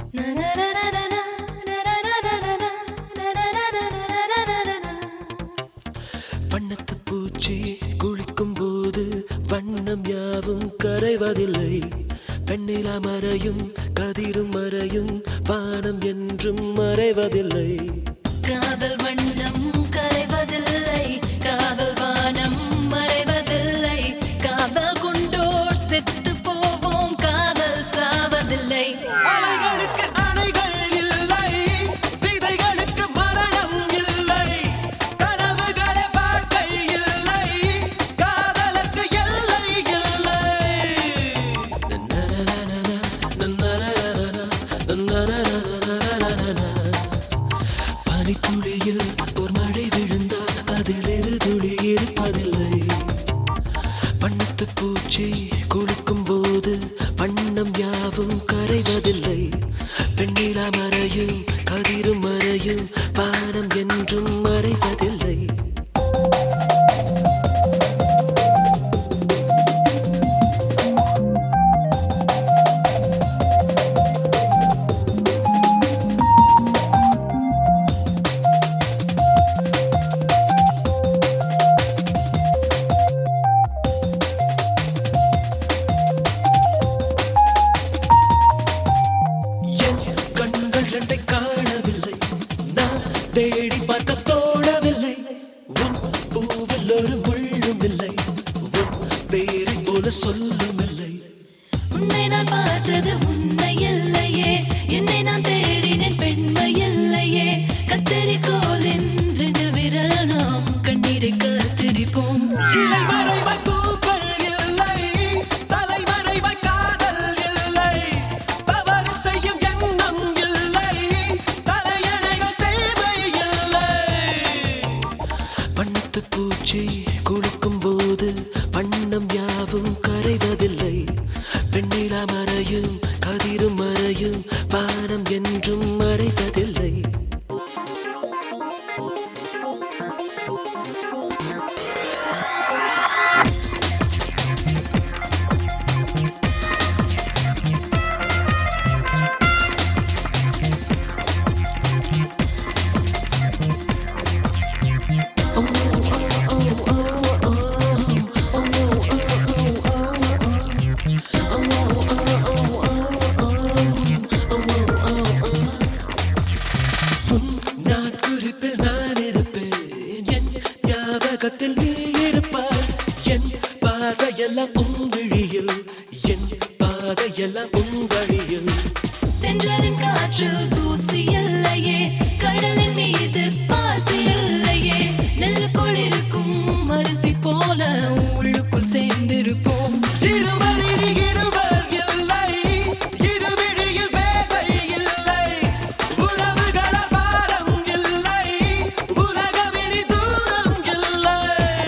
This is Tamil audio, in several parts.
வண்ணத்து பூச்சி குளிக்கும் போது வண்ணம் யாவும் கரைவதில்லை பெண்ணிலா மறையும் கதிரும் மறையும் வானம் என்றும் மறைவதில்லை காதல் வண்ணம் கரைவதில்லை காதல் வானம் மறைவதில்லை காதல் கொண்டோர் செத்து போவோம் காதல் சாவதில்லை அலைகளுக்கு அணைகள் இல்லை விதைகளுக்கு மரணம் இல்லை கனவுகளே வாழ்க்கை இல்லை காதலுக்கு எல்லை இல்லை பனித்துளியில் ஒரு மழை விழுந்தால் அதில் இரு துளி இருப்பதில்லை வண்ணத்து பூச்சி குளிக்கும் போது வண்ணம் யாவும் கரைவதில்லை பெண்ணிலா மறையும் கதிரும் மறையும் பானம் என்றும் மறைவதில்லை என் கண்கள் ரெண்டை காணவில்லை நான் தேடி பார்க்க தோணவில்லை உன் பூவில் ஒரு முள்ளும் இல்லை உன் பேரை போல சொல்லும் இல்லை உன்னை நான் பார்த்தது உன்னை இல்லையே என்னை நான் தேடினேன் பெண்மை இல்லையே கத்தரிக்கோல் என்று விரல் நாம் கண்ணீரை கத்திரிப்போம் இலை மறைவாய் பூக்கள் இல்லை தலைமறைவாய் காதல் இல்லை தவறு செய்யும் எண்ணம் இல்லை தலையணைகள் தேவை இல்லை வண்ணத்து பூச்சி குளிக்கும் போது வண்ணம் யாவும் கரைவதில்லை பெண்ணிலா மறையும் கதிரும் மறையும் வானம் என்றும் மறைவதில்லை உன் நாட்குறிப்பில் நான் இருப்பேன் என் ஞாபகத்தில் நீ இருப்பாய் என் பார்வையெல்லாம் உங்கிழியில் என் பாதையெல்லாம் உங்களியில் தென்றலின் காற்றில் தூசி இல்லையே கடலின் மீது பாசி இல்லையே நெல்லுக்குள் இருக்கும் அரிசி போல உள்ளுக்குள் சேர்ந்திருப்போம் இருவரில் இருவர் இல்லை இருவிழியில் வேலை இல்லை உறவுகள பாரம் இல்லை உலகமினி தூரம் இல்லை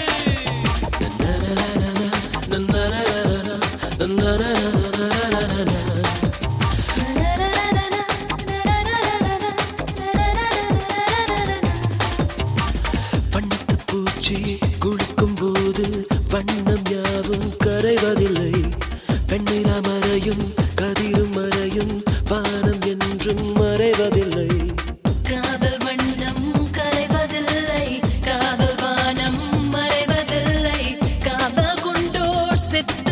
வண்ணத்து பூச்சி குளிக்கும் போது வண்ணம் யாவும் கரைவதில்லை பெண்ணிலா மறையும் கதிரும் மறையும் வானம் என்றும் மறைவதில்லை காதல் வண்ணம் கரைவதில்லை காதல் வானம் மறைவதில்லை காதல் கொண்டோர் செத்து